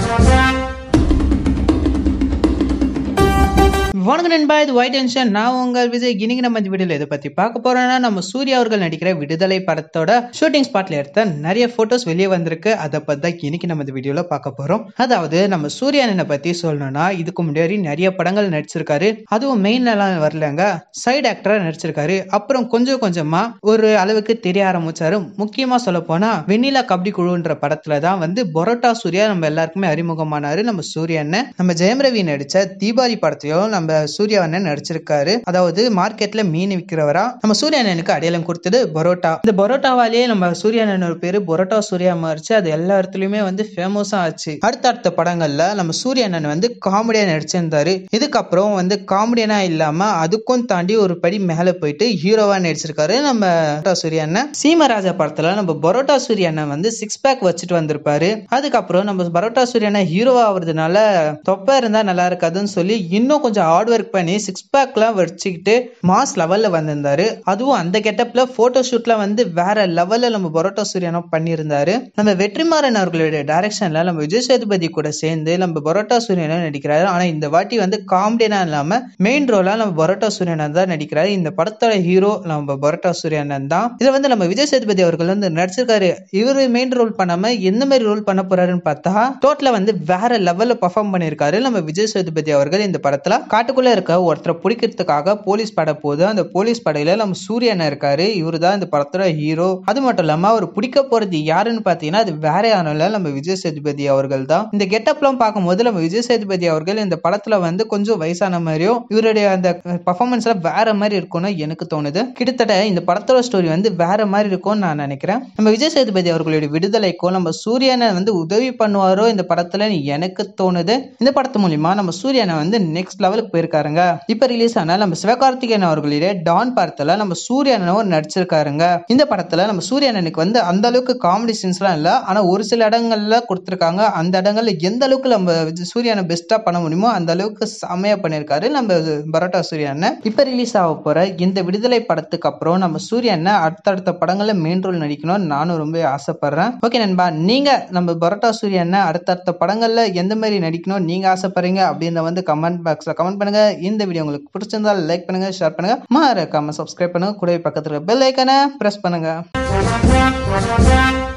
வணக்கம் நண்பா இது ஒயிட் டென்ஷன் நான் உங்கள் விஜய் இன்னைக்கு நம்ம இந்த வீடியோல இதை பத்தி பார்க்க போறோம்னா நம்ம சூர்யா அவர்கள் நடிக்கிற விடுதலை படத்தோட ஷூட்டிங் ஸ்பாட்ல எடுத்த நிறைய போட்டோஸ் வெளியே வந்திருக்கு அதை பத்தி தான் இன்னைக்கு நம்ம இந்த வீடியோல பார்க்க போறோம் அதாவது நம்ம சூர்யா அண்ணனை பத்தி சொல்லணும்னா இதுக்கு முன்னாடி நிறைய படங்கள் நடிச்சிருக்காரு அதுவும் மெயின்லாம் வரலங்க சைடு ஆக்டரா நடிச்சிருக்காரு அப்புறம் கொஞ்சம் கொஞ்சமா ஒரு அளவுக்கு தெரிய ஆரம்பிச்சாரு முக்கியமா சொல்ல போனா வெண்ணிலா கபடி குழுன்ற படத்துல தான் வந்து பொரோட்டா சூர்யா நம்ம எல்லாருக்குமே அறிமுகமானாரு நம்ம சூர்யா அண்ணன் நம்ம ஜெயம் ரவி நடிச்ச தீபாவளி படத்தையும் நம்ம சூர்யா அண்ணன் நடிச்சிருக்காரு அதாவது மார்க்கெட்ல மீன் விற்கிறவரா நம்ம சூர்யா அண்ணனுக்கு அடையாளம் கொடுத்தது பரோட்டா இந்த பரோட்டாவாலேயே நம்ம சூர்யா அண்ணன் ஒரு பேரு பரோட்டா சூர்யா மாறிச்சு அது எல்லா இடத்துலயுமே வந்து ஃபேமஸா ஆச்சு அடுத்த அடுத்த படங்கள்ல நம்ம சூர்யா அண்ணன் வந்து காமெடியா நடிச்சிருந்தாரு இதுக்கப்புறம் வந்து காமெடியனா இல்லாம அதுக்கும் தாண்டி ஒரு படி மேல போயிட்டு ஹீரோவா நடிச்சிருக்காரு நம்ம பரோட்டா சூர்யா அண்ணன் சீமராஜா படத்துல நம்ம பரோட்டா சூர்யா அண்ணன் வந்து சிக்ஸ் பேக் வச்சுட்டு வந்திருப்பாரு அதுக்கப்புறம் நம்ம பரோட்டா சூர்யா அண்ணன் ஹீரோவா ஆகுறதுனால தொப்பை இருந்தா நல்லா இருக்காதுன்னு சொல்லி இன்னும் கொஞ்சம் ஹார்ட் ஒர்க் பண்ணி சிக்ஸ் பேக்லாம் வச்சுக்கிட்டு மாஸ் லெவல்ல வந்திருந்தாரு அதுவும் அந்த கெட்டப்ல போட்டோ ஷூட்ல வந்து வேற லெவல்ல நம்ம பரோட்டா சூர்யானோ பண்ணியிருந்தாரு நம்ம வெற்றிமாறன் அவர்களுடைய டைரக்ஷன்ல நம்ம விஜய் சேதுபதி கூட சேர்ந்து நம்ம பரோட்டா சூர்யானோ நடிக்கிறாரு ஆனா இந்த வாட்டி வந்து காமெடியனா இல்லாம மெயின் ரோலா நம்ம பரோட்டா சூர்யானன் தான் நடிக்கிறாரு இந்த படத்தோட ஹீரோ நம்ம பரோட்டா சூர்யானன் தான் இதை வந்து நம்ம விஜய் சேதுபதி அவர்கள் வந்து நடிச்சிருக்காரு இவரு மெயின் ரோல் பண்ணாம எந்த மாதிரி ரோல் பண்ண போறாருன்னு பார்த்தா டோட்டலா வந்து வேற லெவல்ல பர்ஃபார்ம் பண்ணியிருக்காரு நம்ம விஜய் சேதுபதி அவர்கள் இந்த படத்துல காட்டுக்குள்ள இருக்க ஒருத்தரை பிடிக்கிறதுக்காக போலீஸ் பட போது அந்த போலீஸ் படையில நம்ம சூரியன் இருக்காரு இவரு தான் இந்த படத்தோட ஹீரோ அது மட்டும் இல்லாம அவர் பிடிக்க போறது யாருன்னு பாத்தீங்கன்னா அது வேற யாரும் இல்ல நம்ம விஜய் சேதுபதி அவர்கள் தான் இந்த கெட்டப்லாம் பார்க்கும்போது நம்ம விஜய் சேதுபதி அவர்கள் இந்த படத்துல வந்து கொஞ்சம் வயசான மாதிரியும் இவருடைய அந்த பர்ஃபார்மன்ஸ்ல வேற மாதிரி இருக்கும்னு எனக்கு தோணுது கிட்டத்தட்ட இந்த படத்தோட ஸ்டோரி வந்து வேற மாதிரி இருக்கும்னு நான் நினைக்கிறேன் நம்ம விஜய் சேதுபதி அவர்களுடைய விடுதலைக்கும் நம்ம சூரியனை வந்து உதவி பண்ணுவாரோ இந்த படத்துல எனக்கு தோணுது இந்த படத்து மூலியமா நம்ம சூரியனை வந்து நெக்ஸ்ட் லெவலுக்கு போயிருக்காருங்க இப்ப ரிலீஸ் ஆன நம்ம சிவகார்த்திகேயன் அவர்களுடைய டான் படத்துல நம்ம சூரியனும் நடிச்சிருக்காருங்க இந்த படத்துல நம்ம சூரியனனுக்கு வந்து அந்த அளவுக்கு காமெடி சீன்ஸ்லாம் இல்ல ஆனா ஒரு சில இடங்கள்ல கொடுத்துருக்காங்க அந்த இடங்கள்ல எந்த அளவுக்கு நம்ம விஜய் சூரியனை பெஸ்டா பண்ண முடியுமோ அந்த அளவுக்கு செமையா பண்ணியிருக்காரு நம்ம பரோட்டா சூரியன் இப்ப ரிலீஸ் ஆக போற இந்த விடுதலை படத்துக்கு அப்புறம் நம்ம சூரியன் அடுத்தடுத்த படங்கள்ல மெயின் ரோல் நடிக்கணும்னு நானும் ரொம்ப ஆசைப்படுறேன் ஓகே நண்பா நீங்க நம்ம பரோட்டா சூரியன் அடுத்தடுத்த படங்கள்ல எந்த மாதிரி நடிக்கணும் நீங்க ஆசைப்படுறீங்க அப்படின்றத வந்து கமெண்ட் பாக்ஸ்ல கமெண்ட் பண்ணுங்க இந்த வீடியோ உங்களுக்கு பிடிச்சிருந்தா லைக் பண்ணுங்க ஷேர் பண்ணுங்க மறக்காம சப்ஸ்கிரைப் பண்ணுங்க கூடவே பக்கத்துல பெல் ஐக்கனை பிரஸ் பண்ணுங்க